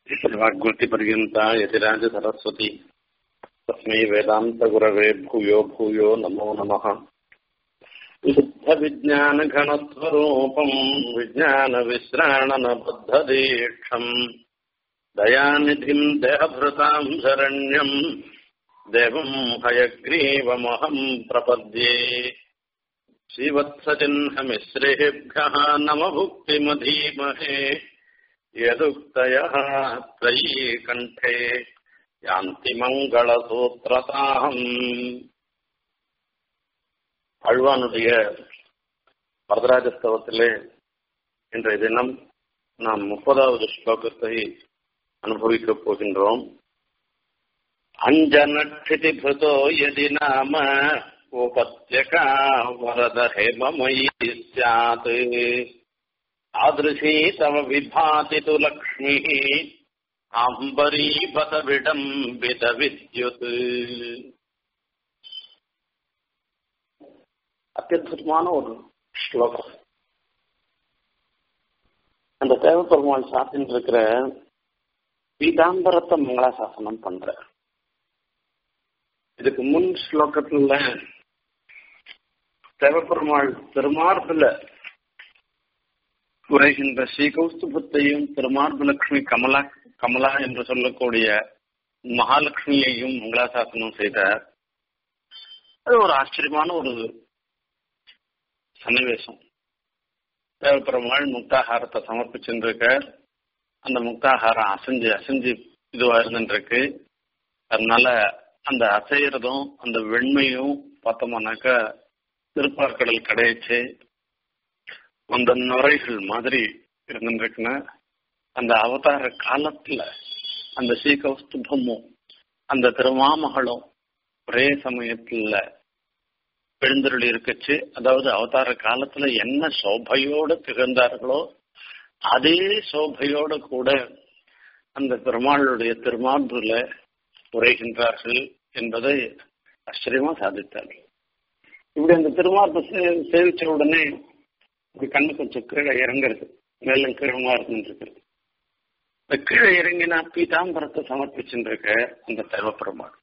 वाग्वृत्तिपर्यन्ता यतिराजसरस्वती तस्मै वेदान्तगुरवे भूयो भूयो नमो नमः विशुद्धविज्ञानघनस्वरूपम् विज्ञानविश्राणनबद्धदीक्षम् दयानिधिम् देहभृताम् शरण्यम् देवम् हयग्रीवमहम् प्रपद्ये श्रीवत्सचिह्नमिश्रेभ्यः नमभुक्तिमधीमहे यदुक्तयः त्रयी कण्ठे யாந்தி மங்களசூத்திரதாகம் அழ்வானுடைய வரதராஜஸ்தவத்திலே இன்றைய தினம் நாம் முப்பதாவது ஸ்லோகத்தை அனுபவிக்கப் போகின்றோம் அஞ்சனட்சிதி பிருதோ யதி நாம உபத்யகா வரத ஹேமமயி ஸ்யாத் ஆதிருஷி தவ விபாதி து லக்ஷ்மிः அம்பரீபத விடம்பித வித்யுத் அத்தியுதமான ஒரு ஸ்லோகம் அந்த தேவப்பெருமாள் சாத்தின்னு இருக்கிற பீதாம்பரத்தை மங்களாசாசனம் பண்ற இதுக்கு முன் ஸ்லோகத்துல தேவப்பெருமாள் திருமார்பில் உரைகின்ற ஸ்ரீகௌஸ்துபத்தையும் திருமார்பலட்சுமி கமலா கமலா என்று சொல்லக்கூடிய மகாலட்சுமியையும் மங்களாசாசனம் செய்தார் அது ஒரு ஆச்சரியமான ஒரு சன்னிவேசம் தேவப்பெருமாள் முக்தாகாரத்தை சமர்ப்பிச்சுருக்க அந்த முக்தாகாரம் அசைஞ்சு அசைஞ்சு இதுவா இருந்துருக்கு அதனால அந்த அசைகிறதும் அந்த வெண்மையும் பார்த்தோம்னாக்கா திருப்பார்கடல் கிடைச்சு அந்த நுரைகள் மாதிரி இருந்துருக்குன்னா அந்த அவதார காலத்துல அந்த ஸ்ரீகௌஸ்துபமும் அந்த திருமாமகளும் ஒரே சமயத்துல எழுந்தருள் இருக்கச்சு அதாவது அவதார காலத்துல என்ன சோபையோட திகழ்ந்தார்களோ அதே சோபையோட கூட அந்த பெருமாளுடைய திருமார்புல உரைகின்றார்கள் என்பதை ஆச்சரியமா சாதித்தார்கள் இப்படி அந்த திருமார்பு சேவிச்ச உடனே கண்ணு கொஞ்சம் கீழே இறங்குறது மேலும் கீழமா இருந்துருக்கு இந்த கீழே இறங்கினா பீதாம்பரத்தை சமர்ப்பிச்சுருக்க அந்த தேவப்பெருமாள்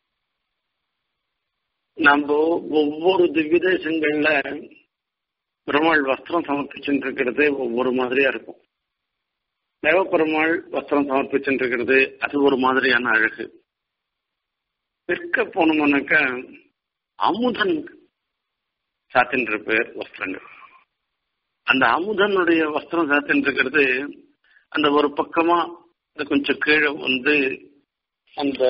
நம்ம ஒவ்வொரு திவ்ய தேசங்கள்ல பெருமாள் வஸ்திரம் சமர்ப்பிச்சுட்டு இருக்கிறது ஒவ்வொரு மாதிரியா இருக்கும் தேவப்பெருமாள் வஸ்திரம் சமர்ப்பிச்சுட்டு இருக்கிறது அது ஒரு மாதிரியான அழகு விற்க போனோம்னாக்கா அமுதன் சாத்தின்ற பேர் வஸ்திரங்கள் அந்த அமுதனுடைய வஸ்திரம் சாத்தின்னு இருக்கிறது அந்த ஒரு பக்கமா கொஞ்சம் கீழே வந்து அந்த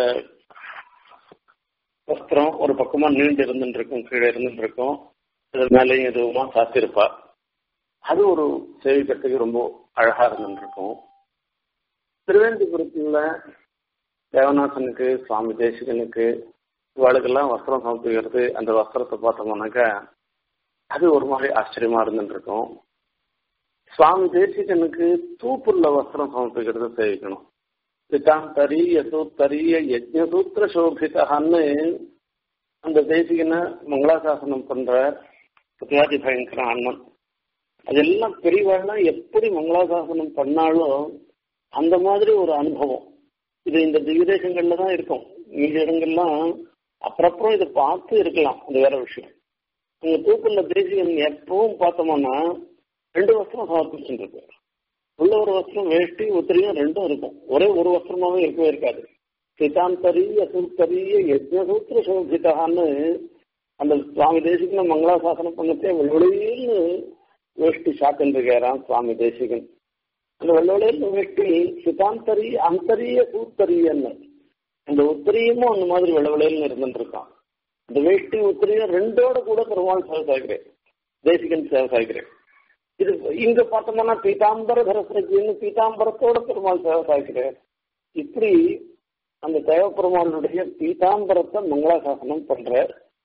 வஸ்திரம் ஒரு பக்கமா நீண்டு இருந்துட்டு இருக்கும் கீழே இருந்துட்டு இருக்கும் அது மேலேயும் எதுவுமா சாத்திருப்பா அது ஒரு சேவிக்கிறதுக்கு ரொம்ப அழகா இருந்துட்டு இருக்கும் திருவேந்திபுரத்துல தேவநாசனுக்கு சுவாமி தேசிகனுக்கு இவாளுக்கெல்லாம் வஸ்திரம் சமர்ப்பிக்கிறது அந்த வஸ்திரத்தை பார்த்தோம்னாக்கா அது ஒரு மாதிரி ஆச்சரியமா இருந்துட்டு இருக்கும் சுவாமி தேசிகனுக்கு தூப்புள்ள வஸ்திரம் சமர்ப்பிக்கிறது சேவிக்கணும் பிதாந்தரி யசூத்தரிய யஜ்ஞசூத்திர சோபிதான்னு அந்த தேசிகனை மங்களாசாசனம் பண்ற சத்யாதி பயங்கர அண்ணன் அதெல்லாம் பெரியவாள்லாம் எப்படி மங்களாசாசனம் பண்ணாலும் அந்த மாதிரி ஒரு அனுபவம் இது இந்த திவ்யதேசங்கள்ல தான் இருக்கும் மீதி இடங்கள்லாம் அப்புறம் இதை பார்த்து இருக்கலாம் அது வேற விஷயம் உங்க தூக்குள்ள தேசியம் எப்பவும் பார்த்தோம்னா ரெண்டு வஸ்திரம் சமர்ப்பிச்சுட்டு இருக்கு உள்ள ஒரு வஸ்திரம் வேஷ்டி உத்திரியும் ரெண்டும் இருக்கும் ஒரே ஒரு வஸ்திரமாவே இருக்கவே இருக்காது சிதாந்தரிய சூத்தரிய யஜ்னசூத்திர சோபிதான்னு அந்த சுவாமி தேசிகன் மங்களாசாசனம் பண்ணத்தே வெள்ளொழியில்னு வேஷ்டி சாத்தின்றிருக்காராம் சுவாமி தேசிகன் அந்த வெள்ளொழியில் வேஷ்டி சிதாந்தரி அந்தரிய சூத்தரியன்னு அந்த உத்திரியமும் அந்த மாதிரி வெள்ளவெளியில் இருந்துட்டு இருக்கான் இந்த வேஷ்டி உத்திரியும் ரெண்டோட கூட பெருமாள் சேவை சாய்க்கிறேன் தேசிகன் சேவை சாய்க்கிறேன் இது இங்க பார்த்தோம்னா பீதாம்பர தரசரஜின்னு பீதாம்பரத்தோட பெருமாள் சேவை சாய்க்கிறேன் இப்படி அந்த தேவ பெருமாளுடைய பீதாம்பரத்தை மங்களாசாசனம் பண்ற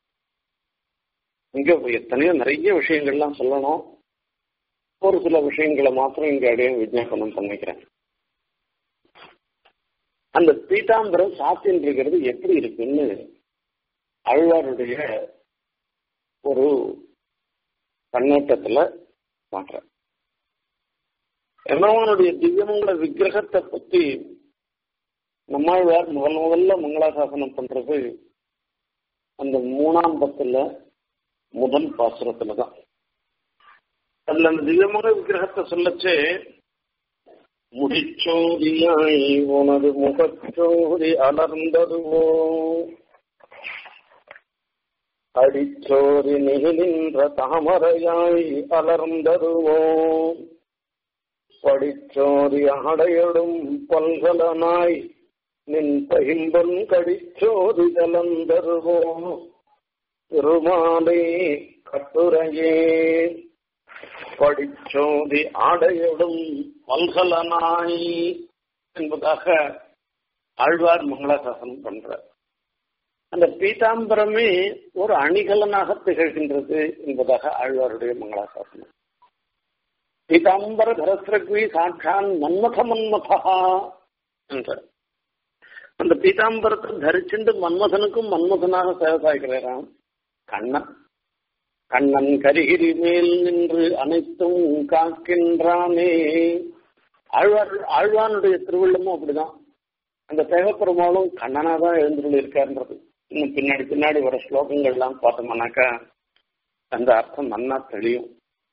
இங்க எத்தனையோ நிறைய விஷயங்கள்லாம் சொல்லணும் ஒரு சில விஷயங்களை மாத்திரம் இங்க அப்படியே விஜாபனம் பண்ணிக்கிறேன் அந்த பீதாம்பரம் சாத்தின் இருக்கிறது எப்படி இருக்குன்னு அழ்வாருடைய ஒரு கண்ணோட்டத்துல மாற்ற எமவனுடைய திவ்யமங்கள விக்கிரகத்தை பத்தி நம்மாழ்வார் முதல் முதல்ல மங்களாசாசனம் பண்றது அந்த மூணாம் பத்துல முதல் பாசுரத்துல தான் அதுல அந்த திவ்யமக விக்கிரகத்தை சொல்லச்சே முடிச்சோதியாய் உனது முகச்சோதி அலர்ந்ததுவோ அடிச்சோதி நிகிழ்கின்ற தாமரையாய் அலர்ந்ததுவோ படிச்சோதி அடையடும் பல்கலனாய் நின் பகிம்பன் கடிச்சோதி கலந்தருவோ திருமாலே கட்டுரையே படிச்சோதி ஆடையடும் பல்கலனாய் என்பதாக ஆழ்வார் மங்களாசாசனம் பண்றார் அந்த பீதாம்பரமே ஒரு அணிகலனாக திகழ்கின்றது என்பதாக ஆழ்வாருடைய மங்களாசாசனம் பீதாம்பர தரஸ்ரக்வி சாட்சான் மன்மத மன்மதா என்றார் அந்த பீதாம்பரத்தை தரிச்சுண்டு மன்மதனுக்கும் மன்மதனாக சேவை சாய்க்கிறாராம் கண்ணன் கண்ணன் கரிகிரி மேல் நின்று அனைத்தும் காக்கின்றானே ஆழ்வார் ஆழ்வானுடைய திருவள்ளமும் அப்படிதான் அந்த தேவப்பெருமாளும் கண்ணனா தான் எழுந்துள்ள இருக்காருன்றது இன்னும் பின்னாடி பின்னாடி வர ஸ்லோகங்கள் எல்லாம் பார்த்தோம்னாக்கா அந்த அர்த்தம் நன்னா தெளியும்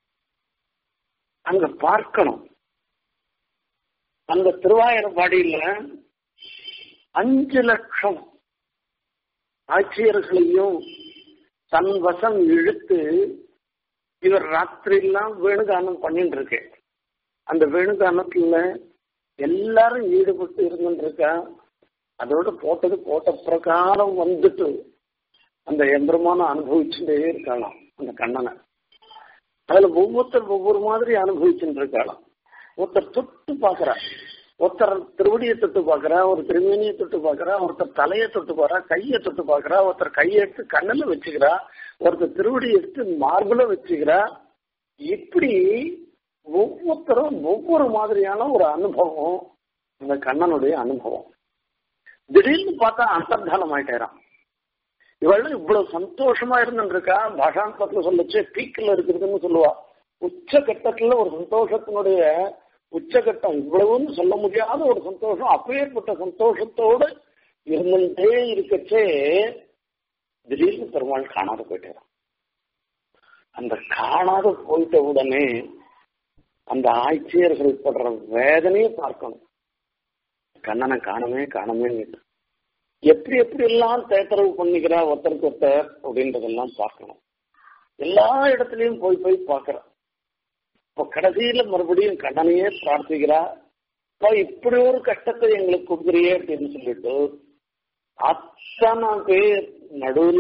அங்க பார்க்கணும் அந்த திருவாயிரப்பாடியில அஞ்சு லட்சம் ஆட்சியர்களையும் தன் வசம் இழுத்து இவர் ராத்திரியெல்லாம் வேணுகானம் பண்ணிட்டு இருக்கு அந்த வேணுகானத்துல எல்லாரும் ஈடுபட்டு இருந்துருக்கா அதோட போட்டது போட்ட பிரகாரம் வந்துட்டு அந்த எம்பெருமான அனுபவிச்சுட்டே இருக்கலாம் அந்த கண்ணனை அதுல ஒவ்வொருத்தர் ஒவ்வொரு மாதிரி அனுபவிச்சுட்டு இருக்கலாம் ஒருத்தர் தொட்டு பாக்குறா ஒருத்தர் திருவடியை தொட்டு பாக்குறா ஒரு திருமேனியை தொட்டு பாக்குறா ஒருத்தர் தலையை தொட்டு பாக்குறா கையை தொட்டு பாக்குறா ஒருத்தர் கையை எடுத்து கண்ணில் வச்சுக்கிறா ஒருத்தர் திருவடி எடுத்து மார்பில வச்சுக்கிறா இப்படி ஒவ்வொருத்தரும் ஒவ்வொரு மாதிரியான ஒரு அனுபவம் அந்த கண்ணனுடைய அனுபவம் திடீர்னு பார்த்தா அந்தர்தானம் ஆயிட்டேறான் இவள் இவ்வளவு சந்தோஷமா இருந்துருக்கா பாஷாந்தத்துல சொல்லச்சு பீக்கில் இருக்கிறதுன்னு சொல்லுவா உச்சகட்டத்துல ஒரு சந்தோஷத்தினுடைய உச்சகட்டம் இவ்வளவுன்னு சொல்ல முடியாத ஒரு சந்தோஷம் அப்பேற்பட்ட சந்தோஷத்தோடு இருந்துட்டே இருக்கச்சே திடீர்னு பெருமாள் காணாத போயிட்டாராம் அந்த காணாத போயிட்ட உடனே அந்த ஆட்சியர்கள் படுற வேதனையை பார்க்கணும் கண்ணனை காணமே காணமே எப்படி எப்படி எல்லாம் தேத்தரவு பண்ணிக்கிறா ஒருத்தருக்கு ஒருத்தர் அப்படின்றதெல்லாம் பார்க்கணும் எல்லா இடத்துலயும் போய் போய் பார்க்கிறோம் இப்போ கடைசியில மறுபடியும் கண்ணனையே பிரார்த்திக்கிறா இப்போ இப்படி ஒரு கஷ்டத்தை எங்களுக்கு கொடுக்குறியே அப்படின்னு சொல்லிட்டு அத்தனை பேர் நடுவுல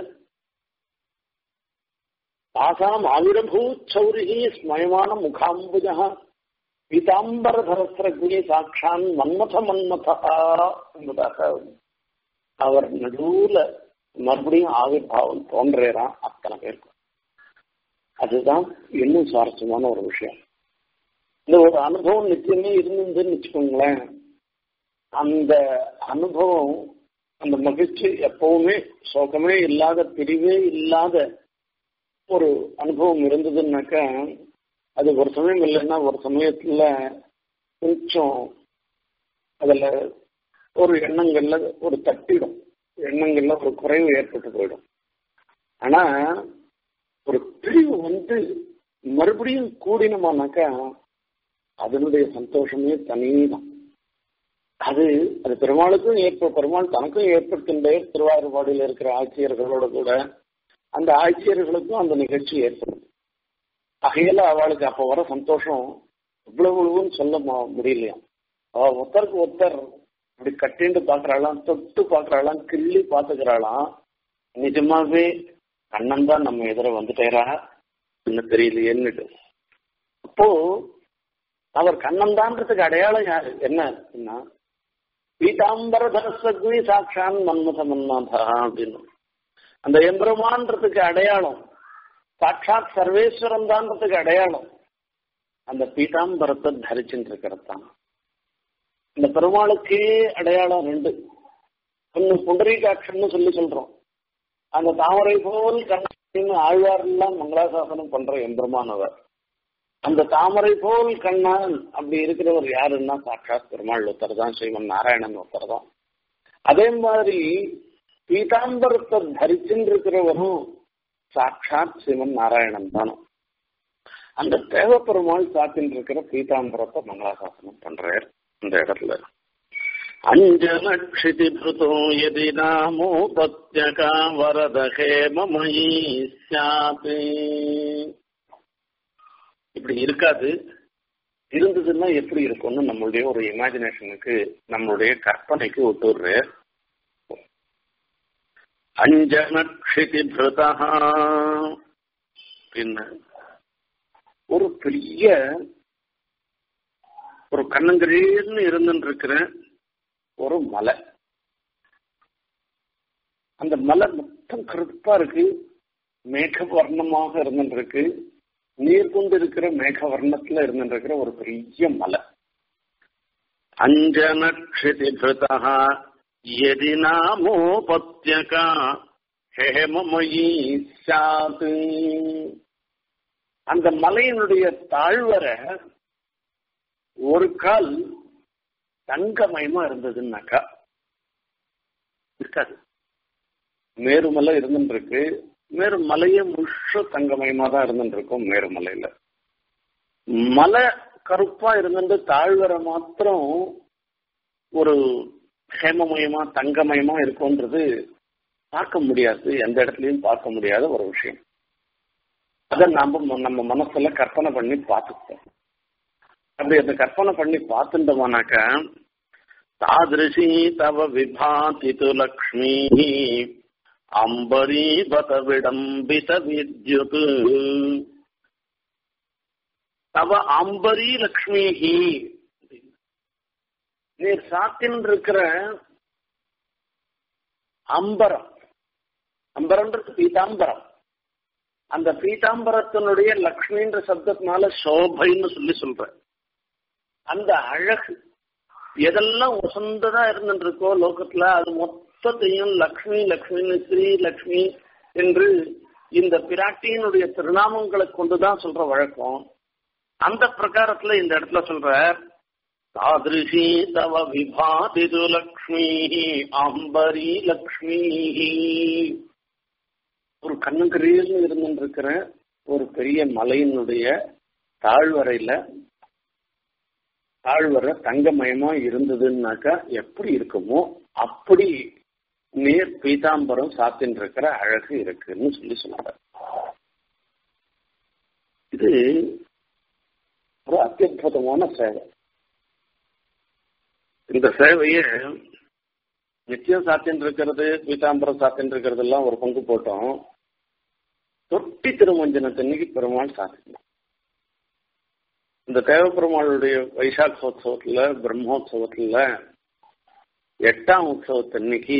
ஆசாம் ஆவிரபூ சௌரிகி ஸ்மயமான முகாம்புஜா பீதாம்பர சரஸ்ரகுணி சாட்சான் மன்மத மன்மதா என்பதாக அவர் நடுவுல மறுபடியும் ஆவிர்வாவம் தோன்றுறான் அத்தனை பேருக்கும் அதுதான் இன்னும் சுவாரஸ்யமான ஒரு விஷயம் இந்த ஒரு அனுபவம் நிச்சயமே இருந்ததுன்னு வச்சுக்கோங்களேன் அந்த அனுபவம் அந்த மகிழ்ச்சி எப்பவுமே சோகமே இல்லாத பிரிவே இல்லாத ஒரு அனுபவம் இருந்ததுன்னாக்கா அது ஒரு சமயம் இல்லைன்னா ஒரு சமயத்துல கொஞ்சம் அதுல ஒரு எண்ணங்கள்ல ஒரு தட்டிடும் எண்ணங்கள்ல ஒரு குறைவு ஏற்பட்டு போயிடும் ஆனா ஒரு பிரிவு வந்து மறுபடியும் கூடினமானாக்கா அதனுடைய சந்தோஷமே தனிதான் அது அது பெருமாளுக்கும் ஏற்ப பெருமாள் தனக்கும் ஏற்படுத்தின்ற திருவாரூர்பாடியில் இருக்கிற ஆட்சியர்களோட கூட அந்த ஆட்சியர்களுக்கும் அந்த நிகழ்ச்சி ஏற்படும் அகையில அவளுக்கு அப்ப வர சந்தோஷம் இவ்வளவுன்னு சொல்ல முடியலையா அவ ஒருத்தருக்கு ஒருத்தர் இப்படி கட்டிண்டு பாக்குறாளாம் தொட்டு பாக்குறாளாம் கிள்ளி பாத்துக்கிறாளாம் நிஜமாவே கண்ணன் தான் நம்ம எதிர வந்துட்டேரா இன்னும் தெரியலையேன்னுட்டு அப்போ அவர் கண்ணன் தான்றதுக்கு அடையாளம் யாரு என்ன பீதாம்பர தரஸ்வக்னி சாட்சான் மன்மத மன்மதா அப்படின்னு அந்த எம்பெருமான்றதுக்கு அடையாளம் சாட்சாத் சர்வேஸ்வரன் தான்றதுக்கு அடையாளம் அந்த பீதாம்பரத்தை தரிச்சுட்டு இருக்கிறது தான் இந்த பெருமாளுக்கே அடையாளம் ரெண்டு ஒன்னு புண்டரீகாட்சன்னு சொல்லி சொல்றோம் அந்த தாமரை போல் கண்ணன் ஆழ்வார் எல்லாம் மங்களாசாசனம் பண்ற எம்பெருமான் அவர் அந்த தாமரை போல் கண்ணால் அப்படி இருக்கிறவர் யாருன்னா சாட்சாத் பெருமாள் ஒருத்தர் தான் ஸ்ரீமன் நாராயணன் ஒருத்தர் தான் அதே மாதிரி பீதாம்பரத்தை தரிச்சுட்டு இருக்கிறவரும் சாட்சாத் சிவன் நாராயணன் தானும் அந்த தேவப்பெருமாள் சாத்தின் இருக்கிற பீதாம்பரத்தை மங்களாசாசனம் பண்றார் இந்த இடத்துல அஞ்சலக்ஷிதி பிருதோ எதி நாமோபத்யகா வரத ஹேமமயி சாத் இப்படி இருக்காது இருந்ததுன்னா எப்படி இருக்கும்னு நம்மளுடைய ஒரு இமேஜினேஷனுக்கு நம்மளுடைய கற்பனைக்கு ஒட்டுடுற அஞ்சனக்ஷிதி பிருதா பின்ன ஒரு பெரிய ஒரு கண்ணங்கரேன்னு இருந்துட்டு இருக்கிற ஒரு மலை அந்த மலை மொத்தம் கருப்பா இருக்கு மேக வர்ணமாக இருந்துட்டு இருக்கு நீர் கொண்டு இருக்கிற மேக வர்ணத்துல இருந்துட்டு இருக்கிற ஒரு பெரிய மலை அஞ்சனக்ஷிதி பிருதா எதி நாமோபத்யகா ஹேமமயி சாத் அந்த மலையினுடைய தாழ்வரை ஒரு கால் தங்கமயமா இருந்ததுன்னாக்கா இருக்காது மேருமலை இருந்துட்டு இருக்கு மேரு மலையே முழுஷ தங்கமயமா தான் இருந்துட்டு இருக்கும் மேருமலையில மலை கருப்பா இருந்துட்டு தாழ்வரை மாத்திரம் ஒரு ஹேமமயமா தங்கமயமா இருக்கும்ன்றது பார்க்க முடியாது எந்த இடத்துலயும் பார்க்க முடியாத ஒரு விஷயம் அதை நாம நம்ம மனசுல கற்பனை பண்ணி பார்த்துக்கிட்டோம் அப்படி அந்த கற்பனை பண்ணி பார்த்துட்டோம்னாக்க தாதிருஷி தவ விபாதி து லக்ஷ்மி அம்பரீபத விடம்பித வித்யுத் தவ அம்பரி லக்ஷ்மிஹி நீர் சாத்தின் இருக்கிற அம்பரம் அம்பரம்ன்றது பீதாம்பரம் அந்த பீதாம்பரத்தினுடைய லக்ஷ்மின்ற சப்தத்தினால சோபைன்னு சொல்லி சொல்ற அந்த அழகு எதெல்லாம் உசந்ததா இருந்துட்டு இருக்கோ லோகத்துல அது மொத்தத்தையும் லக்ஷ்மி லக்ஷ்மின்னு ஸ்ரீ லக்ஷ்மி என்று இந்த பிராட்டியினுடைய திருநாமங்களை கொண்டுதான் சொல்ற வழக்கம் அந்த பிரகாரத்துல இந்த இடத்துல சொல்ற தாதிருஷி தவ விபாதிது லக்ஷ்மி அம்பரி லக்ஷ்மி ஒரு கண்ணுக்கரியல்னு இருந்துட்டு இருக்கிற ஒரு பெரிய மலையினுடைய தாழ்வரையில தாழ்வரை தங்கமயமா இருந்ததுன்னாக்கா எப்படி இருக்குமோ அப்படி நேர் பீதாம்பரம் சாத்தின் இருக்கிற அழகு இருக்குன்னு சொல்லி சொன்னாங்க இது ஒரு அத்தியுதமான சேவை இந்த சேவையை நிச்சயம் சாத்தின் இருக்கிறது பீதாம்பரம் சாத்தின் இருக்கிறது எல்லாம் ஒரு பங்கு போட்டோம் தொட்டி திருமஞ்சனத்தன்னைக்கு பெருமாள் சாத்தினான் இந்த தேவப்பெருமாளுடைய வைசாக்கோத்சவத்துல பிரம்மோத்சவத்துல எட்டாம் உற்சவத்தன்னைக்கு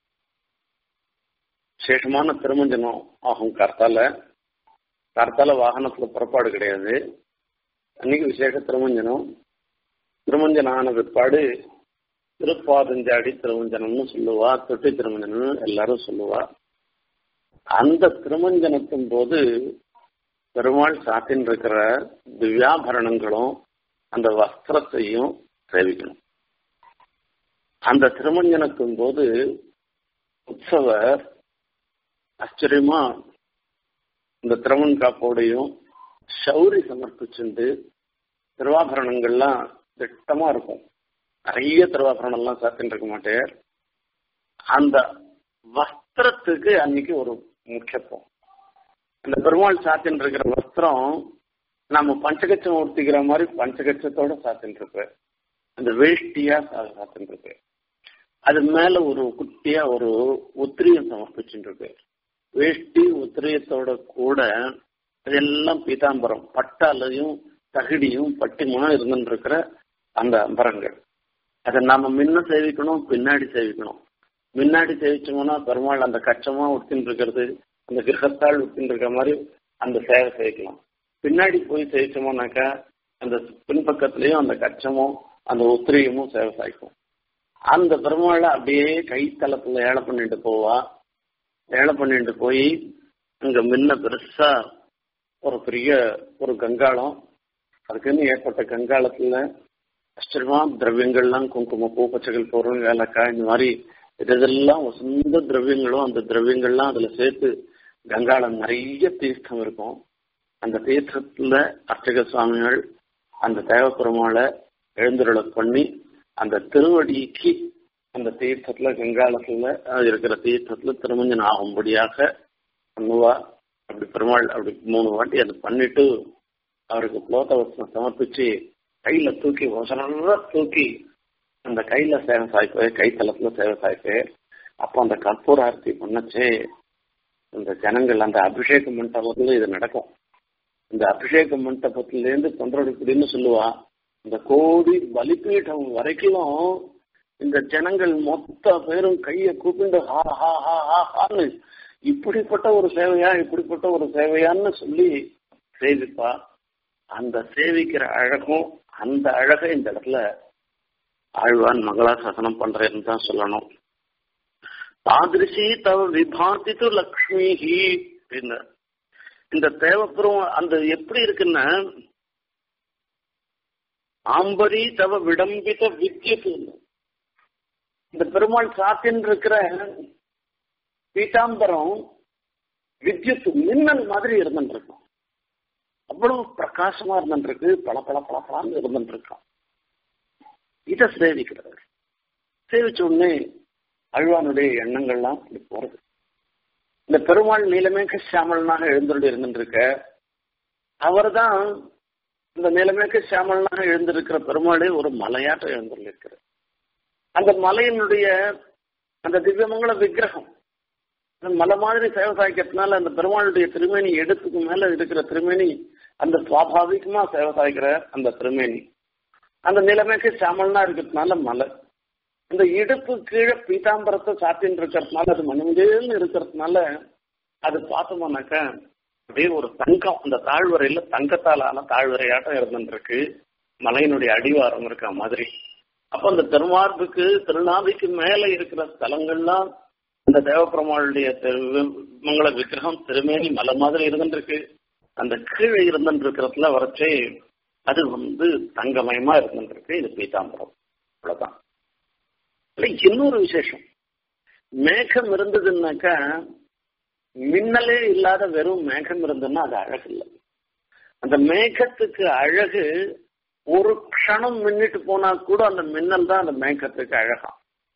விசேஷமான திருமஞ்சனம் ஆகும் கர்த்தால கர்த்தால வாகனத்துல புறப்பாடு கிடையாது அன்னைக்கு விசேஷ திருமஞ்சனம் திருமஞ்சனம் ஆன பிற்பாடு திருப்பாதஞ்சாடி திருமஞ்சனம்னு சொல்லுவா தொட்டி திருமஞ்சனம்னு எல்லாரும் சொல்லுவா அந்த திருமஞ்சனத்தின் போது பெருமாள் சாத்தின் இருக்கிற திவ்யாபரணங்களும் அந்த வஸ்திரத்தையும் சேவிக்கணும் அந்த திருமஞ்சனத்தின் போது உற்சவர் ஆச்சரியமா இந்த திருமண் காப்போடையும் சௌரி சமர்ப்பிச்சுண்டு திருவாபரணங்கள்லாம் திட்டமா இருக்கும் நிறைய திருவாபரணம் எல்லாம் சாத்தின்னு இருக்க மாட்டேன் அந்த வஸ்திரத்துக்கு அன்னைக்கு ஒரு முக்கியத்துவம் அந்த பெருமாள் சாத்தின்னு இருக்கிற வஸ்திரம் நம்ம பஞ்சகச்சம் உடுத்திக்கிற மாதிரி பஞ்சகச்சத்தோட சாத்தின்னு இருப்பேன் அந்த வேஷ்டியா சாத்தின்னு இருப்பேன் அது மேல ஒரு குட்டியா ஒரு உத்திரியம் சமர்ப்பிச்சுட்டு இருக்கு வேஷ்டி உத்திரியத்தோட கூட அதெல்லாம் பீதாம்பரம் பட்டாலையும் தகுடியும் பட்டிமா இருந்துட்டு இருக்கிற அந்த அம்பரங்கள் அதை நாம முன்ன சேவிக்கணும் பின்னாடி சேவிக்கணும் முன்னாடி சேவிச்சோம்னா பெருமாள் அந்த கச்சமா உடுத்தின்னு இருக்கிறது அந்த கிரகத்தாள் உடுத்தின்னு இருக்கிற மாதிரி அந்த சேவை சேவிக்கலாம் பின்னாடி போய் சேவிச்சோம்னாக்கா அந்த பின்பக்கத்திலையும் அந்த கச்சமும் அந்த உத்திரியமும் சேவை சாய்க்கும் அந்த பெருமாளை அப்படியே கைத்தளத்துல ஏழை பண்ணிட்டு போவா ஏழை பண்ணிட்டு போய் அங்க முன்ன பெருசா ஒரு பெரிய ஒரு கங்காளம் அதுக்குன்னு ஏற்பட்ட கங்காளத்துல ஆச்சரியமா திரவியங்கள்லாம் குங்குமம் பூ பச்சைகள் பொருள் ஏலக்காய் இந்த மாதிரி இதெல்லாம் சொந்த திரவியங்களும் அந்த திரவியங்கள்லாம் அதுல சேர்த்து கங்காளம் நிறைய தீர்த்தம் இருக்கும் அந்த தீர்த்தத்துல அர்ச்சக சுவாமிகள் அந்த தேவப்பெருமாளை எழுந்துருளை பண்ணி அந்த திருவடிக்கு அந்த தீர்த்தத்துல கங்காளத்துல இருக்கிற தீர்த்தத்துல திருமஞ்சன் ஆகும்படியாக பண்ணுவா அப்படி பெருமாள் அப்படி மூணு வாட்டி அதை பண்ணிட்டு அவருக்கு புலோத்தவசம் சமர்ப்பிச்சு கையில தூக்கி ஒசரா தூக்கி அந்த கையில சேவை சாய்ப்பு கைத்தளத்துல சேவை சாய்ப்பு அப்போ அந்த கற்பூர ஆர்த்தி பண்ணச்சே இந்த ஜனங்கள் அந்த அபிஷேக மண்டபத்துல இது நடக்கும் இந்த அபிஷேக மண்டபத்திலேருந்து தொண்டரடிக்குடின்னு சொல்லுவா இந்த கோடி பலிபீடம் வரைக்கும் இந்த ஜனங்கள் மொத்த பேரும் கையை கூப்பிண்டு ஹா ஹா ஹா ஹா ஹான்னு இப்படிப்பட்ட ஒரு சேவையா இப்படிப்பட்ட ஒரு சேவையான்னு சொல்லி சேவிப்பா அந்த சேவிக்கிற அழகும் அந்த அழகை இந்த இடத்துல ஆழ்வான் மங்களாசாசனம் பண்றேன்னு தான் சொல்லணும் தாதிருஷி தவ விபாதித்து லக்ஷ்மிஹி அப்படின்னு இந்த தேவப்புறம் அந்த எப்படி இருக்குன்னா ஆம்பரி தவ விடம்பித வித்யுத் இந்த பெருமாள் சாத்தின் இருக்கிற பீட்டாம்பரம் வித்யுத் மின்னல் மாதிரி இருந்துருக்கும் அவ்வளவு பிரகாசமா இருந்துருக்கு பல பல பல பலான்னு இருந்துருக்கான் இதை சேவிக்கிறார் சேவிச்ச உடனே அழ்வானுடைய எண்ணங்கள்லாம் இப்படி போறது இந்த பெருமாள் நீலமேக சியாமலனாக எழுந்தருள் இருந்துருக்க அவர் தான் இந்த நீலமேக சியாமலனாக எழுந்திருக்கிற பெருமாளே ஒரு மலையாட்டம் எழுந்தருள் இருக்கிறார் அந்த மலையினுடைய அந்த திவ்யமங்கல விக்கிரகம் அந்த மலை மாதிரி சேவை சாய்க்கிறதுனால அந்த பெருமாளுடைய திருமேனி எடுத்துக்கு மேல இருக்கிற திருமேனி அந்த சுவாபாவிகமா சேவை சாய்க்கிற அந்த திருமேனி அந்த நிலைமைக்கு சாமல்னா இருக்கிறதுனால மலை இந்த இடுப்பு கீழே பீதாம்பரத்தை சாத்தின்னு இருக்கிறதுனால அது மணிமஞ்சேன்னு இருக்கிறதுனால அது பார்த்தோம்னாக்கா அப்படியே ஒரு தங்கம் அந்த தாழ்வரையில தங்கத்தால் ஆன தாழ்வரையாட்டம் இருந்துருக்கு மலையினுடைய அடிவாரம் இருக்க மாதிரி அப்ப அந்த திருமார்புக்கு திருநாவிக்கு மேல இருக்கிற ஸ்தலங்கள்லாம் அந்த தேவப்பெருமாளுடைய மங்கள விக்கிரகம் திருமேனி மலை மாதிரி இருந்துருக்கு அந்த கீழே இருந்துருக்கிறதுல வரைச்சே அது வந்து தங்கமயமா இருந்துருக்கு இது பீதாம்பரம் அவ்வளவுதான் இன்னொரு விசேஷம் மேகம் இருந்ததுன்னாக்கா மின்னலே இல்லாத வெறும் மேகம் இருந்ததுன்னா அது அழகு இல்லை அந்த மேகத்துக்கு அழகு ஒரு க்ஷணம் மின்னிட்டு போனா கூட அந்த மின்னல் தான் அந்த மேகத்துக்கு அழகா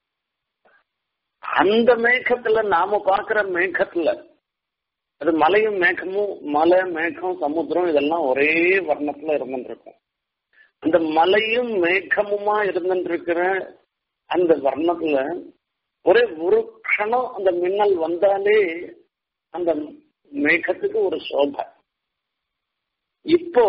அந்த மேகத்துல நாம பாக்குற மேகத்துல அது மலையும் மேகமும் மலை மேகம் சமுத்திரம் இதெல்லாம் ஒரே வர்ணத்துல இருந்துருக்கும் அந்த மலையும் மேகமுமா இருந்துருக்கிற அந்த வர்ணத்துல ஒரே ஒரு க்ஷணம் அந்த மின்னல் வந்தாலே அந்த மேகத்துக்கு ஒரு சோபை இப்போ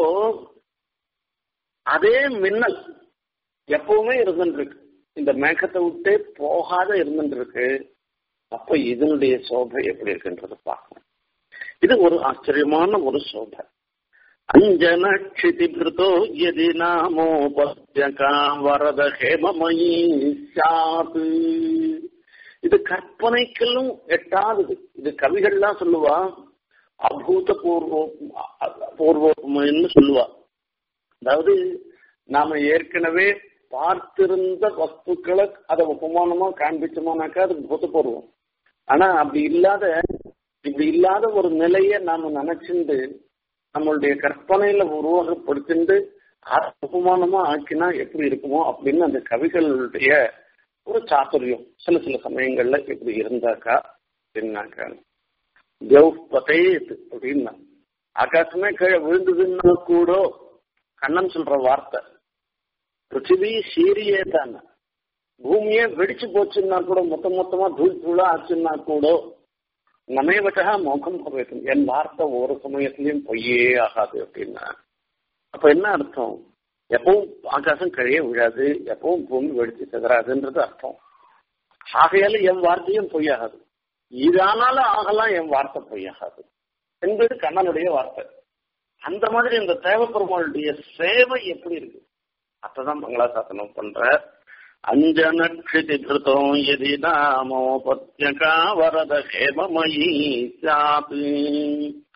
அதே மின்னல் எப்பவுமே இருந்துருக்கு இந்த மேகத்தை விட்டே போகாத இருந்துருக்கு அப்ப இதனுடைய சோபை எப்படி இருக்குன்றது பார்க்கணும் இது ஒரு ஆச்சரியமான ஒரு சோபை அஞ்சன க்ஷிதிபிருதோ எதி நாமோபத்யகா வரத ஹேமமயி சாத் இது கற்பனைக்கெல்லாம் எட்டாதது இது கவிகள்லாம் சொல்லுவா அபூத பூர்வ பூர்வம்னு சொல்லுவா அதாவது நாம ஏற்கனவே பார்த்திருந்த வஸ்துக்களை அதை உபமானமா காண்பிச்சோமானாக்கா அது பூதபூர்வம் ஆனா அப்படி இல்லாத இப்படி இல்லாத ஒரு நிலையை நாம நினைச்சுண்டு நம்மளுடைய கற்பனையில உருவகப்படுத்திண்டு உபமானமா ஆக்கினா எப்படி இருக்குமோ அப்படின்னு அந்த கவிகளுடைய ஒரு சாத்துரியம் சில சில சமயங்கள்ல இப்படி இருந்தாக்கா அப்படின்னாக்கா தேவ்பதேத் அப்படின்னா ஆகாசமே கீழே விழுந்ததுன்னா கூட கண்ணன் சொல்ற வார்த்தை பிருத்திவி சீரியே தானே பூமியே வெடிச்சு போச்சுன்னா கூட மொத்த மொத்தமா தூள் தூளா ஆச்சுன்னா கூட நமேவட்டா மோகம் பவேத்தும் என் வார்த்தை ஒரு சமயத்திலையும் பொய்யே ஆகாது அப்படின்னா அப்ப என்ன அர்த்தம் எப்பவும் ஆகாசம் கழிய விழாது எப்பவும் பூமி வெடிச்சு செதறாதுன்றது அர்த்தம் ஆகையால என் வார்த்தையும் பொய்யாகாது இதானால ஆகலாம் என் வார்த்தை பொய்யாகாது என்பது கண்ணனுடைய வார்த்தை அந்த மாதிரி இந்த தேவப்பெருமாளுடைய சேவை எப்படி இருக்கு அதான் மங்களாசாசனம் பண்ற அஞ்சனக்ஷிதி கிருதம் எதி நாமோபத்யகா வரத ஹேமமயி சாத்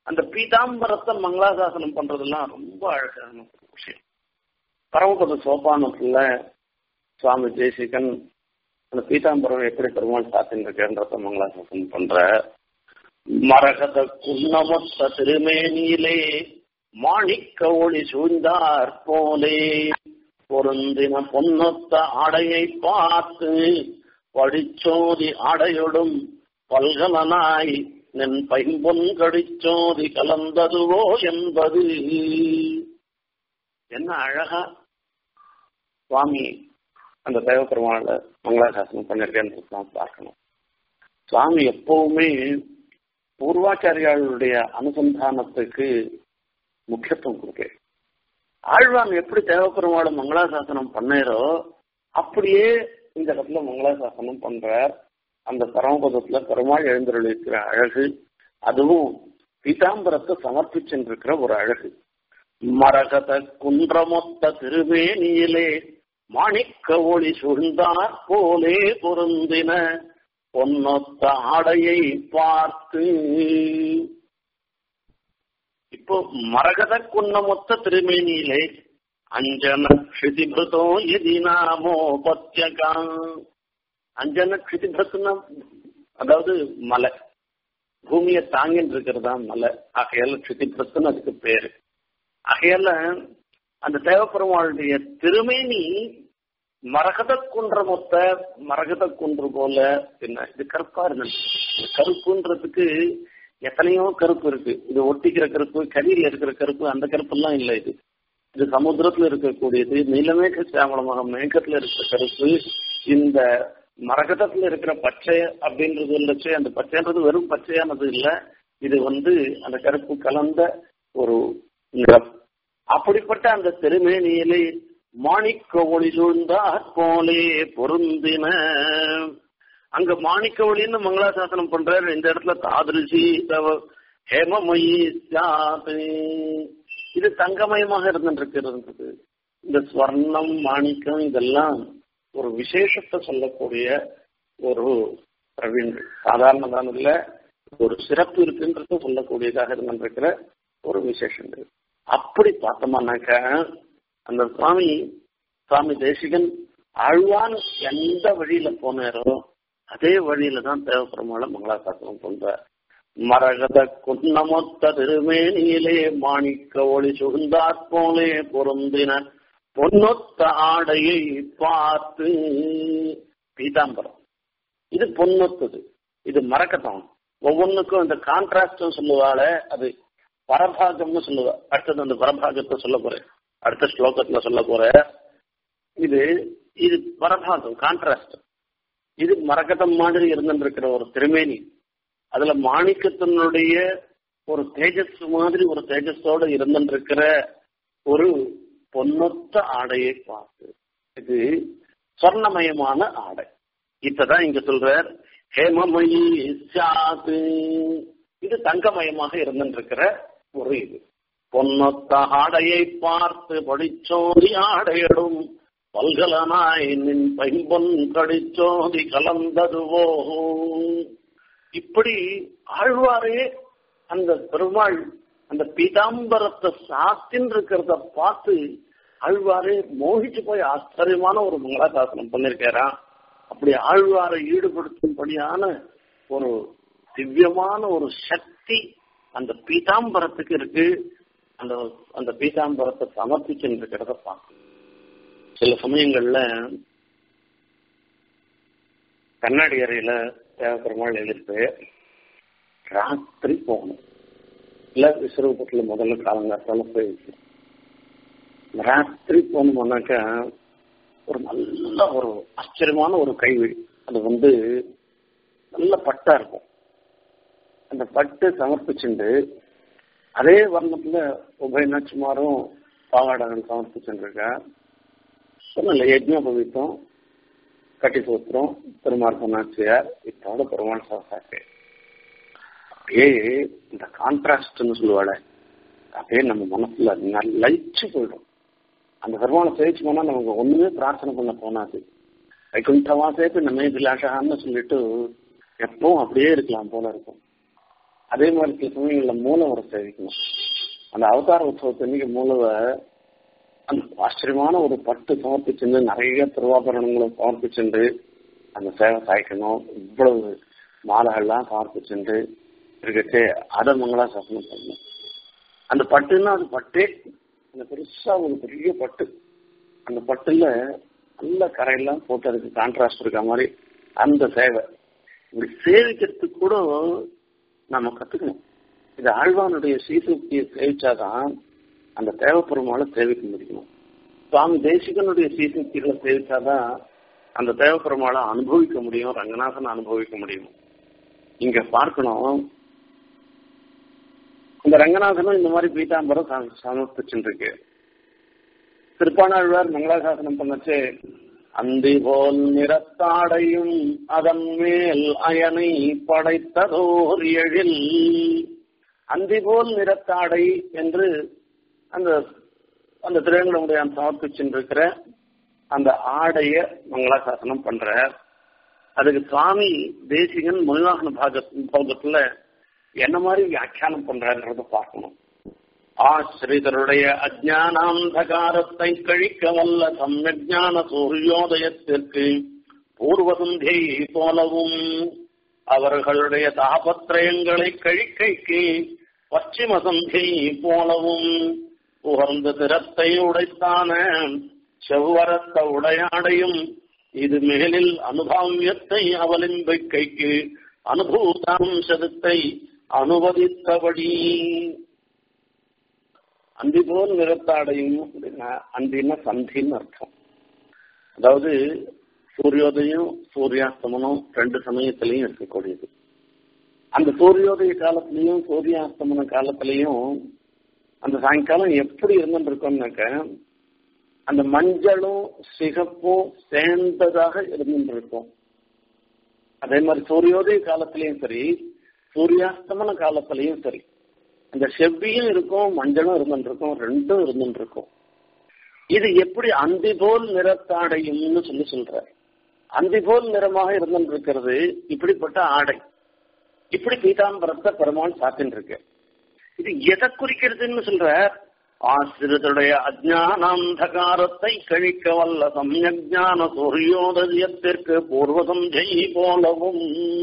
அந்த பீதாம்பரத்தை மங்களாசாசனம் பண்றதெல்லாம் ரொம்ப அழகான ஒரு விஷயம் பரமபத சோபானத்துல சுவாமி ஜெயசிகன் அந்த பீதாம்பரம் எப்படி பெருமாள் சாத்தின் இருக்கன்றத மங்களாசாசனம் பண்ற மரகத குன்னமொத்த திருமேனியிலே மாணிக்க ஒளி சூழ்ந்தார் போலே பொருந்தின பொன்னொத்த ஆடையை பார்த்து படிச்சோதி ஆடையொடும் பல்கலனாய் நின் பைம்பொன் கடிச்சோதி கலந்ததுவோ என்பது என்ன அழகா சுவாமி அந்த தேவபெருமாள் மங்களாசாசனம் பண்ணிருக்கேன்னு பார்க்கணும் சுவாமி எப்பவுமே பூர்வாச்சாரியாளுடைய அனுசந்தானத்துக்கு முக்கியத்துவம் கொடுக்க ஆழ்வான் எப்படி தேவபெருமாள் மங்களாசாசனம் பண்ணாரோ அப்படியே இந்த இடத்துல மங்களாசாசனம் பண்றார் அந்த பரமபதத்துல பெருமாள் எழுந்தருளிருக்கிற அழகு அதுவும் பீதாம்பரத்தை சமர்ப்பிச்சுருக்கிற ஒரு அழகு மரகத குன்றமொத்த திருவேணியிலே மாணிக்க ஒளி சூழ்ந்தார் போலே பொருந்தின பொன்னொத்த ஆடையை பார்த்து இப்போ மரகத குன்னமொத்த திருமேனியிலே அஞ்சன க்ஷிதிபிருதோ எதி நாமோ பத்தியகா அஞ்சன க்ஷிதிபிருத்துனா அதாவது மலை பூமியை தாங்கின்னு இருக்கிறதா மலை ஆகையால க்ஷிதிபிருத்துன்னு அதுக்கு பேரு ஆகையால அந்த தேவப்பெருமாளுடைய திருமேனி மரகத குன்ற மொத்த மரகத குன்று போல என்ன இது கருப்பா இருந்தது கருப்புன்றதுக்கு எத்தனையோ கருப்பு இருக்கு இது ஒட்டிக்கிற கருப்பு கதிரில் இருக்கிற கருப்பு அந்த கருப்பு எல்லாம் இல்லை இது இது சமுத்திரத்துல இருக்கக்கூடியது நீலமேக சாமலமாக மேகத்துல இருக்கிற கருப்பு இந்த மரகதத்துல இருக்கிற பச்சை அப்படின்றது இல்லச்சு அந்த பச்சைன்றது வெறும் பச்சையானது இல்ல இது வந்து அந்த கருப்பு கலந்த ஒரு நிறம் அப்படிப்பட்ட அந்த திருமேனியிலே மாணிக்க ஒளி சூழ்ந்தாற் போலே பொருந்தின அங்க மாணிக்க ஒளின்னு மங்களாசாசனம் பண்றாரு இந்த இடத்துல தாதிருஷி தவ ஹேமமயி சாது இது தங்கமயமாக இருந்துருக்கிறது இந்த ஸ்வர்ணம் மாணிக்கம் இதெல்லாம் ஒரு விசேஷத்தை சொல்லக்கூடிய ஒரு பிரவீன் சாதாரணதான் இல்ல ஒரு சிறப்பு இருக்குன்றது சொல்லக்கூடியதாக இருந்திருக்கிற ஒரு விசேஷங்கள் அப்படி பார்த்தோம்னாக்க அந்த சுவாமி சுவாமி தேசிகன் ஆழ்வான் எந்த வழியில போனாரோ அதே வழியில தான் தேவபெருமாள மங்களாசாசனம் பண்றார் மரகத குன்னமொத்த திருமேனியிலே மாணிக்க ஒளி சுகுந்தாற் போலே பொருந்தின பொன்னொத்த ஆடையை பார்த்து பீதாம்பரம் இது பொன்னொத்தது இது மரக்கட்டம் ஒவ்வொன்றுக்கும் இந்த கான்ட்ராஸ்ட் சொல்லுவாள அது பரபாகம்னு சொல்லுவா அடுத்தது அந்த பரபாகத்தை சொல்ல போறேன் அடுத்த ஸ்லோகத்துல சொல்ல போற இது இது பரபாகம் கான்ட்ராஸ்ட் இது மரக்கட்டம் மாதிரி இருந்துருக்கிற ஒரு திருமேனி அதுல மாணிக்கத்தினுடைய ஒரு தேஜஸ் மாதிரி ஒரு தேஜஸோட இருந்துருக்கிற ஒரு பொன்னொத்த ஆடையை பார்த்து இது சொர்ணமயமான ஆடை இப்பதான் இங்க சொல்றார் ஹேமமயி சாது இது தங்கமயமாக இருந்துருக்கிற ஒரு இது பொன்னொத்த ஆடையை பார்த்து படிச்சோதி ஆடையிடும் பல்கலனாய் நின் பைம்பொன் கடிச்சோதி கலந்ததுவோ இப்படி ஆழ்வாரே அந்த பெருமாள் அந்த பீதாம்பரத்தை சாத்தின் இருக்கிறத பார்த்து ஆழ்வாரே மோகிச்சு போய் ஆச்சரியமான ஒரு மங்களாசாசனம் பண்ணிருக்காரா அப்படி ஆழ்வாரை ஈடுபடுத்தும்படியான ஒரு திவ்யமான ஒரு சக்தி அந்த பீதாம்பரத்துக்கு இருக்கு அந்த அந்த பீதாம்பரத்தை சமர்ப்பிச்சுன்னு இருக்கிறத பார்க்கணும் சில சமயங்கள்ல கண்ணாடி அறையில தேவப்பெருமாள் எழுதிட்டு ராத்திரி போகணும் இல்ல விஸ்வரூபத்துல முதல்ல காலங்காத்தால போய் ராத்திரி போனோம்னாக்கா ஒரு நல்ல ஒரு ஆச்சரியமான ஒரு கைவிழி அது வந்து நல்ல பட்டா இருக்கும் அந்த பட்டு சமர்ப்பிச்சுண்டு அதே வர்ணத்துல உபயநாச்சிமாரும் பாவாடகன் சமர்ப்பிச்சுருக்கா சொன்னல யஜ்னோபவீத்தம் கட்டி சூத்திரம் பெருமாள் பொன்னாச்சியார் இத்தோட பெருமாள் சாசாக்கு அப்படியே இந்த கான்ட்ராஸ்ட்னு சொல்லுவாள் அப்படியே நம்ம மனசுல லயிச்சு போயிடும் அந்த பெருமாளை சேவிச்சு போனா நமக்கு ஒண்ணுமே பிரார்த்தனை பண்ண போனாது வைகுண்டமா சேர்த்து நம்ம பிலாஷான்னு சொல்லிட்டு எப்பவும் அப்படியே இருக்கலாம் போல இருக்கும் அதே மாதிரி சில சமயங்களில் மூலவரை சேவிக்கணும் அந்த அவதார உற்சவத்தன்னைக்கு மூலவ அந்த ஆச்சரியமான ஒரு பட்டு சமர்ப்பிச்சுண்டு நிறைய திருவாபரணங்களை சமர்ப்பிச்சுண்டு அந்த சேவை சாய்க்கணும் இவ்வளவு மாலைகள்லாம் சமர்ப்பிச்சுண்டு இருக்கச்சே அதை மங்களா சாசனம் பண்ணணும் அந்த பட்டுன்னா அது பட்டே அந்த பெருசா ஒரு பெரிய பட்டு அந்த பட்டுல நல்ல கரையெல்லாம் போட்டு அதுக்கு கான்ட்ராஸ்ட் இருக்க மாதிரி அந்த சேவை இப்படி சேவிக்கிறதுக்கு கூட நம்ம கத்துக்கணும் இது ஆழ்வானுடைய சீசுக்தியை சேவிச்சாதான் அந்த தேவப்பெருமாளை சேவிக்க முடியும் சுவாமி தேசிகனுடைய சீசுக்திகளை சேவிச்சாதான் அந்த தேவப்பெருமாளை அனுபவிக்க முடியும் ரங்கநாதனை அனுபவிக்க முடியும் இங்க பார்க்கணும் இந்த ரங்கநாதனும் இந்த மாதிரி பீதாம்பரம் சமர்ப்பிச்சுட்டு இருக்கு திருப்பானாழ்வார் மங்களாசாசனம் பண்ணச்சு அந்தி போல் நிறத்தாடையும் அதன் மேல் அயனை படைத்ததோர் எழில் அந்தி போல் நிறத்தாடை என்று அந்த அந்த திருவேங்கடமுடைய சமர்ப்பிச்சுருக்கிற அந்த ஆடைய மங்களாசாசனம் பண்ற அதுக்கு சுவாமி தேசிகன் மொழிவாகன பாக பாகத்துல என்ன மாதிரி வியாக்கியானம் பண்றன்றத பார்க்கணும் ஆசிரிதருடைய அஜானாந்தகாரத்தை கழிக்க வல்ல சம்யஜான சூரியோதயத்திற்கு பூர்வசந்தியை போலவும் அவர்களுடைய தாபத்திரயங்களை கழிக்கைக்கு பশ্চিம சந்தியை போலவும் உகர்ந்த திறத்தை உடைத்தான செவ்வரத்த உடையாடையும் இது மேலில் அனுபாவியத்தை அவலிம்பிக்கைக்கு அனுபூதாம்சத்தை அனுவதித்தபடி அந்தி போல் நிறத்தாடையும் அப்படின்னா அந்தின்னா சந்தின்னு அர்த்தம் அதாவது சூரியோதயம் சூரியாஸ்தமனம் ரெண்டு சமயத்திலையும் இருக்கக்கூடியது அந்த சூரியோதய காலத்திலையும் சூரியாஸ்தமன காலத்திலையும் அந்த சாயங்காலம் எப்படி இருந்துருக்கோம்னாக்க அந்த மஞ்சளும் சிகப்பும் சேர்ந்ததாக இருந்துருக்கும் அதே மாதிரி சூரியோதய காலத்திலையும் சரி சூரியாஸ்தமன காலத்திலையும் சரி அந்த செவ்வியும் இருக்கும் மஞ்சளும் இருந்துருக்கும் ரெண்டும் இருந்துருக்கும் இது எப்படி அந்தி போல் நிறத்தாடையும்னு சொல்லி சொல்ற அந்தி போல் நிறமாக இருந்துருக்கிறது இப்படிப்பட்ட ஆடை இப்படி பீதாம்பரத்தை பெருமாள் சாத்தின்னு இருக்கு இது எதை குறிக்கிறதுன்னு சொல்ற ஆசிரியருடைய அஜானாந்தகாரத்தை கழிக்க வல்ல சமயஜான சூரியோதயத்திற்கு பூர்வ சந்தை போலவும்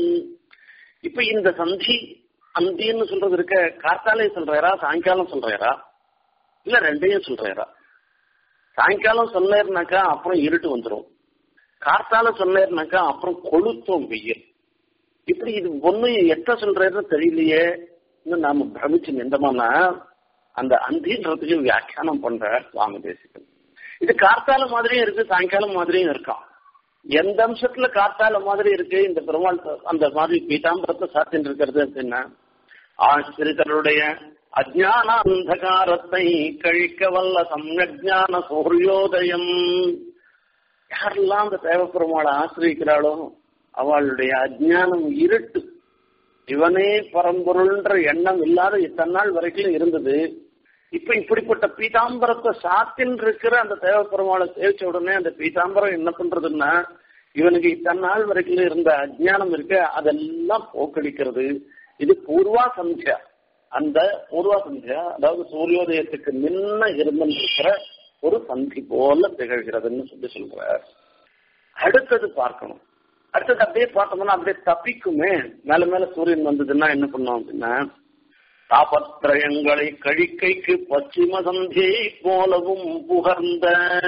இப்ப இந்த சந்தி அந்தின்னு சொல்றது இருக்க கார்த்தாலே சொல்றாரா சாயங்காலம் சொல்றாரா இல்ல ரெண்டையும் சொல்றாரா சாயங்காலம் சொன்னேர்னாக்கா அப்புறம் இருட்டு வந்துடும் கார்த்தால சொன்னேர்னாக்கா அப்புறம் கொளுத்தும் வெயில் இப்படி இது ஒண்ணு எட்ட சொல்றதுன்னு தெரியலையே நாம பிரமிச்சு நின்றோம்னா அந்த அந்தின்றதுக்கு வியாக்கியானம் பண்ற சுவாமி தேசிகன் இது கார்த்தால மாதிரியும் இருக்கு சாயங்காலம் மாதிரியும் இருக்கான் எந்த அம்சத்துல காத்தால மாதிரி இருக்கு இந்த பெருமாள் அந்த மாதிரி பீதாம்பரத்தை சாத்தின்னு இருக்கிறது அப்படின்னா ஆசிரியர்களுடைய அஜான அந்தகாரத்தை கழிக்க வல்ல சம்யஜான சூரியோதயம் யாரெல்லாம் அந்த தேவப்பெருமாளை ஆசிரியக்கிறாளோ அவளுடைய அஜானம் இருட்டு இவனே பரம்பொருள்ன்ற எண்ணம் இல்லாத இத்தனை நாள் வரைக்கும் இருந்தது இப்ப இப்படிப்பட்ட பீதாம்பரத்தை சாத்தின் இருக்கிற அந்த தேவப்பெருமாளை சேவிச்ச உடனே அந்த பீதாம்பரம் என்ன பண்றதுன்னா இவனுக்கு இத்தனை நாள் வரைக்கும் இருந்த அஜ்ஞானம் இருக்கு அதெல்லாம் போக்கடிக்கிறது இது பூர்வா சந்தியா அந்த பூர்வா சந்தியா அதாவது சூரியோதயத்துக்கு முன்ன இருந்திருக்கிற ஒரு சந்தி போல திகழ்கிறதுன்னு சொல்லி சொல்றார் அடுத்தது பார்க்கணும் அடுத்தது அப்படியே பார்த்தோம்னா அப்படியே தப்பிக்குமே மேல மேல சூரியன் வந்ததுன்னா என்ன பண்ணோம் அப்படின்னா தாபத்திரயங்களை கழிக்கைக்கு பச்சிம சந்தியை போலவும் புகர்ந்த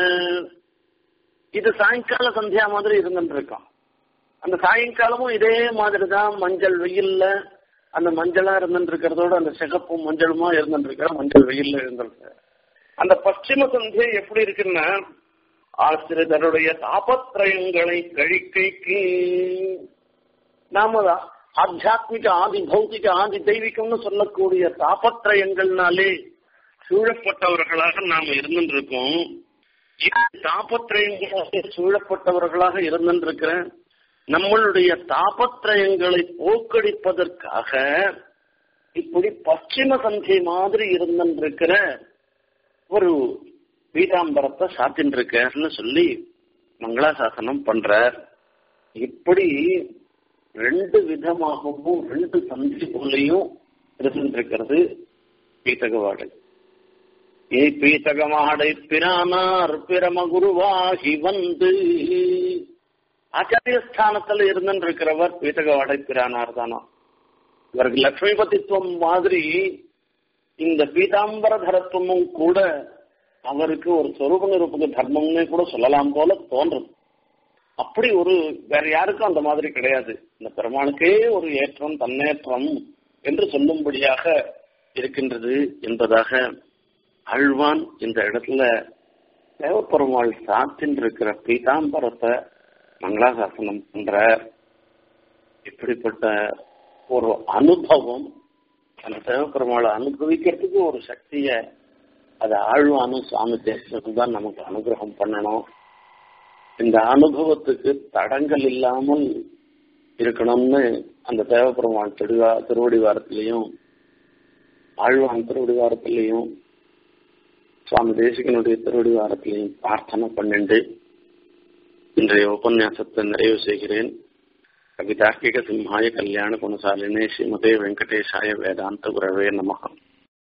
இது சாயங்கால சந்தியா மாதிரி இருந்துட்டு இருக்கான் அந்த சாயங்காலமும் இதே மாதிரி தான் மஞ்சள் வெயில்ல அந்த மஞ்சளா இருந்துட்டு இருக்கிறதோட அந்த சிகப்பும் மஞ்சளுமா இருந்துட்டு இருக்கிற மஞ்சள் வெயில்ல இருந்துருக்கு அந்த பশ্চিம சந்தியை எப்படி இருக்குன்னா ஆசிரியருடைய தாபத்திரயங்களை கழிக்கைக்கு நாம ஆத்தியாத்மிக ஆதி பௌத்திக ஆதி தெய்வீகம்னு சொல்லக்கூடிய தாபத்திரயங்கள்னாலே சூழப்பட்டவர்களாக நாம் இருந்துருக்கோம் தாபத்திரயங்களாக சூழப்பட்டவர்களாக இருந்திருக்கிற நம்மளுடைய தாபத்திரயங்களை போக்கடிப்பதற்காக இப்படி பশ্চিம சந்தை மாதிரி இருந்திருக்கிற ஒரு பீதாம்பரத்தை சாத்தின்னு இருக்காருன்னு சொல்லி மங்களாசாசனம் பண்றார் இப்படி ரெண்டு விதமாகவும் ரெண்டு சந்தி போலையும் இருந்திருக்கிறது பீத்தகவாடை ஏ பீத்தகமாடை பிரானார் பிரம குருவாகி வந்து ஆச்சாரிய ஸ்தானத்துல இருந்திருக்கிறவர் பீத்தகவாடை பிரானார் தானா இவருக்கு லட்சுமிபதித்துவம் மாதிரி இந்த பீதாம்பரதரத்துவமும் கூட அவருக்கு ஒரு சொரூப நிரூபக தர்மம்னு கூட சொல்லலாம் போல தோன்றும் அப்படி ஒரு வேற யாருக்கும் அந்த மாதிரி கிடையாது இந்த பெருமானுக்கே ஒரு ஏற்றம் தன்னேற்றம் என்று சொல்லும்படியாக இருக்கின்றது என்பதாக அழ்வான் இந்த இடத்துல தேவப்பெருமாள் சாத்தின் இருக்கிற பீதாம்பரத்தை மங்களாசாசனம் பண்ற இப்படிப்பட்ட ஒரு அனுபவம் அந்த தேவப்பெருமாளை அனுபவிக்கிறதுக்கு ஒரு சக்திய அதை ஆழ்வானும் சுவாமி தேசம் தான் நமக்கு அனுகிரகம் பண்ணணும் இந்த அனுபவத்துக்கு தடங்கள் இல்லாமல் இருக்கணும்னு அந்த தேவப்பெருமாள் திருவா திருவடிவாரத்திலையும் ஆழ்வான் திருவடிவாரத்திலையும் சுவாமி தேசிகனுடைய திருவடிவாரத்திலையும் பிரார்த்தனை பண்ணிண்டு இன்றைய உபன்யாசத்தை நிறைவு செய்கிறேன் கவிதார்க்கிக சிம்ஹாய கல்யாண குணசாலினே ஸ்ரீமதே வெங்கடேஷாய வேதாந்த குரவே நமகம்